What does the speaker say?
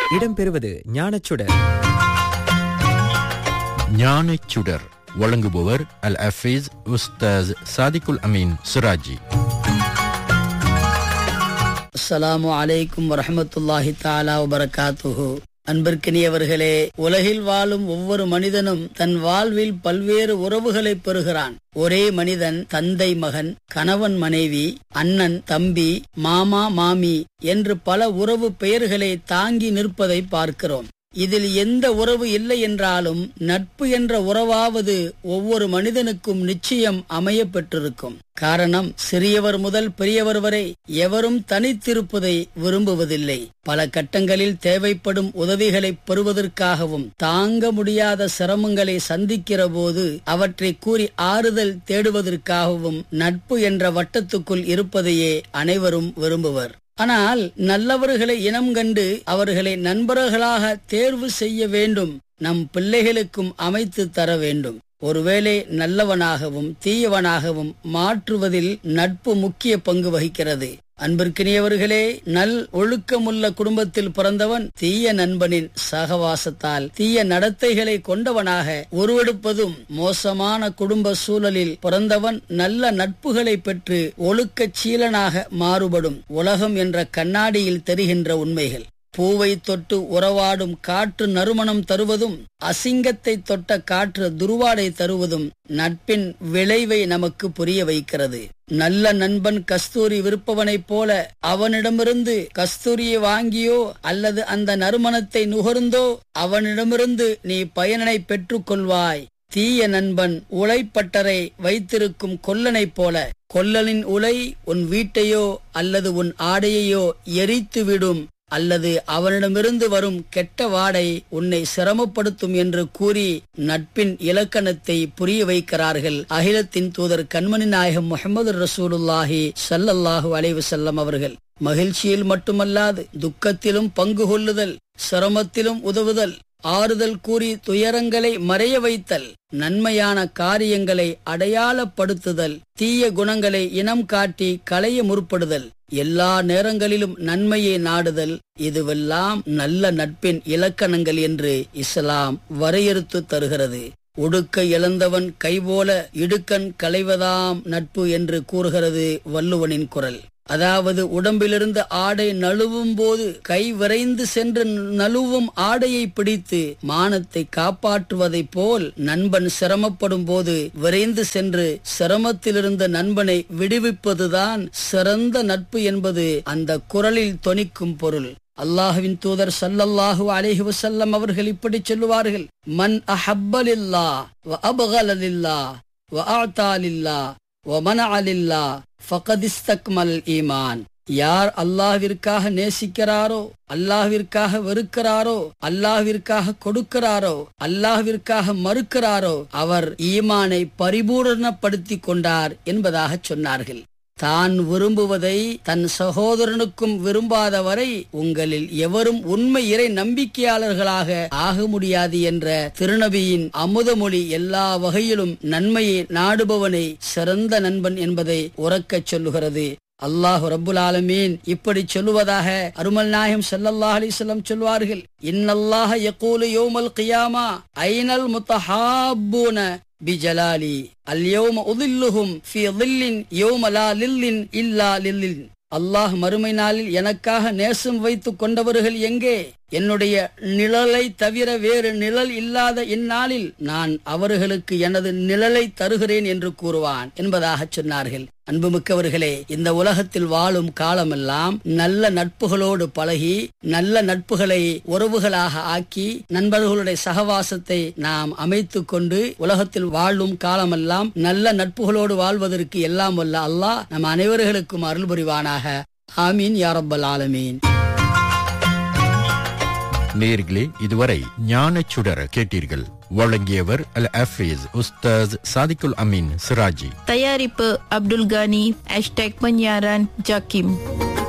இடம்பெறுவது ஞானச்சுடர் ஞானச் சுடர் வழங்குபவர் அல் அஃபீஸ் உஸ்தாஸ் சாதிகுல் அமீன் சுராஜி அஸ்ஸலாமு அலைக்கும் வரஹமத்துல்லாஹி தாலா வபரகாத்துஹு அன்பிற்கினியவர்களே உலகில் வாழும் ஒவ்வொரு மனிதனும் தன் வாழ்வில் பல்வேறு உறவுகளை பெறுகிறான் ஒரே மனிதன் தந்தை மகன் கணவன் மனைவி அண்ணன் தம்பி மாமா மாமி என்று பல உறவு பெயர்களை தாங்கி நிற்பதை பார்க்கிறோம் இதில் எந்த உறவு இல்லை என்றாலும் நட்பு என்ற உறவாவது ஒவ்வொரு மனிதனுக்கும் நிச்சயம் அமைய பெற்றிருக்கும் காரணம் சிறியவர் முதல் பெரியவர் வரை எவரும் தனித்திருப்பதை விரும்புவதில்லை பல கட்டங்களில் தேவைப்படும் உதவிகளை பெறுவதற்காகவும் தாங்க முடியாத சிரமங்களை சந்திக்கிற போது அவற்றை கூறி ஆறுதல் தேடுவதற்காகவும் நட்பு என்ற வட்டத்துக்குள் இருப்பதையே அனைவரும் விரும்புவர் ஆனால் நல்லவர்களை இனம் கண்டு அவர்களை நண்பர்களாக தேர்வு செய்ய வேண்டும் நம் பிள்ளைகளுக்கும் அமைத்து தர வேண்டும் ஒருவேளை நல்லவனாகவும் தீயவனாகவும் மாற்றுவதில் நட்பு முக்கிய பங்கு வகிக்கிறது அன்பிற்கினியவர்களே நல் ஒழுக்கமுள்ள குடும்பத்தில் பிறந்தவன் தீய நண்பனின் சகவாசத்தால் தீய நடத்தைகளை கொண்டவனாக உருவெடுப்பதும் மோசமான குடும்ப சூழலில் பிறந்தவன் நல்ல நட்புகளை பெற்று ஒழுக்கச் சீலனாக மாறுபடும் உலகம் என்ற கண்ணாடியில் தெரிகின்ற உண்மைகள் பூவை தொட்டு உறவாடும் காற்று நறுமணம் தருவதும் அசிங்கத்தை தொட்ட காற்று துருவாடை தருவதும் நட்பின் விளைவை நமக்கு புரிய வைக்கிறது நல்ல நண்பன் கஸ்தூரி விற்பவனைப் போல அவனிடமிருந்து கஸ்தூரியை வாங்கியோ அல்லது அந்த நறுமணத்தை நுகர்ந்தோ அவனிடமிருந்து நீ பயனை பெற்றுக் கொள்வாய் தீய நண்பன் உலைப்பட்டரை வைத்திருக்கும் கொல்லனைப் போல கொல்லனின் உலை உன் வீட்டையோ அல்லது உன் ஆடையையோ எரித்துவிடும் அல்லது அவனிடமிருந்து வரும் கெட்ட வாடை உன்னை சிரமப்படுத்தும் என்று கூறி நட்பின் இலக்கணத்தை புரிய வைக்கிறார்கள் அகிலத்தின் தூதர் கண்மணி நாயகம் முகமது ரசூலுல்லாஹி சல்லல்லாஹு அலைவு செல்லம் அவர்கள் மகிழ்ச்சியில் மட்டுமல்லாது துக்கத்திலும் பங்கு கொள்ளுதல் சிரமத்திலும் உதவுதல் ஆறுதல் கூறி துயரங்களை மறைய வைத்தல் நன்மையான காரியங்களை அடையாளப்படுத்துதல் தீய குணங்களை இனம் காட்டி களைய முற்படுதல் எல்லா நேரங்களிலும் நன்மையை நாடுதல் இதுவெல்லாம் நல்ல நட்பின் இலக்கணங்கள் என்று இஸ்லாம் வரையறுத்து தருகிறது உடுக்க இழந்தவன் கைபோல இடுக்கன் களைவதாம் நட்பு என்று கூறுகிறது வள்ளுவனின் குரல் அதாவது உடம்பிலிருந்து ஆடை நழுவும் போது கை விரைந்து சென்று நழுவும் ஆடையை பிடித்து மானத்தை காப்பாற்றுவதைப் போல் நண்பன் சிரமப்படும் போது விரைந்து சென்று சிரமத்திலிருந்த நண்பனை விடுவிப்பதுதான் சிறந்த நட்பு என்பது அந்த குரலில் தொனிக்கும் பொருள் அல்லாஹுவின் தூதர் சல்லல்லாஹு அலைஹி வசல்லம் அவர்கள் இப்படி சொல்லுவார்கள் மன் அஹப்பலில்லா வ அபகலில்லா வ ஆத்தாலில்லா வ மனஅலில்லா ஃபகதிஸ்தக்மல் ஈமான் யார் அல்லாஹ்விற்காக நேசிக்கிறாரோ அல்லாஹ்விற்காக வெறுக்கிறாரோ அல்லாஹ்விற்காக கொடுக்கிறாரோ அல்லாஹ்விற்காக மறுக்கிறாரோ அவர் ஈமானை பரிபூரணப்படுத்திக் கொண்டார் என்பதாக சொன்னார்கள் தான் விரும்புவதை தன் சகோதரனுக்கும் விரும்பாத வரை உங்களில் எவரும் உண்மை இறை நம்பிக்கையாளர்களாக ஆக முடியாது என்ற திருநபியின் அமுதமொழி எல்லா வகையிலும் நன்மையை நாடுபவனை சிறந்த நண்பன் என்பதை உறக்கச் சொல்லுகிறது அல்லாஹு ரப்புல் ஆலமீன் இப்படி சொல்லுவதாக அருமல் நாயகம் ஸல்லல்லாஹு அலைஹி வஸல்லம் சொல்வார்கள் இன்னல்லாஹ யகூலு யௌமல் கியாமா ஐனல் முத்தஹாப்பூன பிஜலாலி அல்யௌம உதில்லுஹும் ஃபி ظில்லின் யௌம லா லில்லின் இல்லா லில்லின் அல்லாஹ் மறுமை நாளில் எனக்காக நேசம் வைத்துக் கொண்டவர்கள் எங்கே என்னுடைய நிழலை தவிர வேறு நிழல் இல்லாத இந்நாளில் நான் அவர்களுக்கு எனது நிழலை தருகிறேன் என்று கூறுவான் என்பதாக சொன்னார்கள் அன்புமிக்கவர்களே இந்த உலகத்தில் வாழும் காலமெல்லாம் நல்ல நட்புகளோடு பழகி நல்ல நட்புகளை உறவுகளாக ஆக்கி நண்பர்களுடைய சகவாசத்தை நாம் அமைத்துக் கொண்டு உலகத்தில் வாழும் காலமெல்லாம் நல்ல நட்புகளோடு வாழ்வதற்கு எல்லாம் வல்ல அல்லாஹ் நம் அனைவர்களுக்கும் அருள் புரிவானாக ஆமீன் யாரப்பல் ஆலமீன் நேர்களே இதுவரை ஞானச் சுடர் கேட்டீர்கள் வழங்கியவர் அல் அஃபீஸ் உஸ்தாஸ் சாதிகுல் அமீன் சிராஜி தயாரிப்பு அப்துல் கானி ஹேஷ்டேக் பன்யாரான் ஜாக்கிம்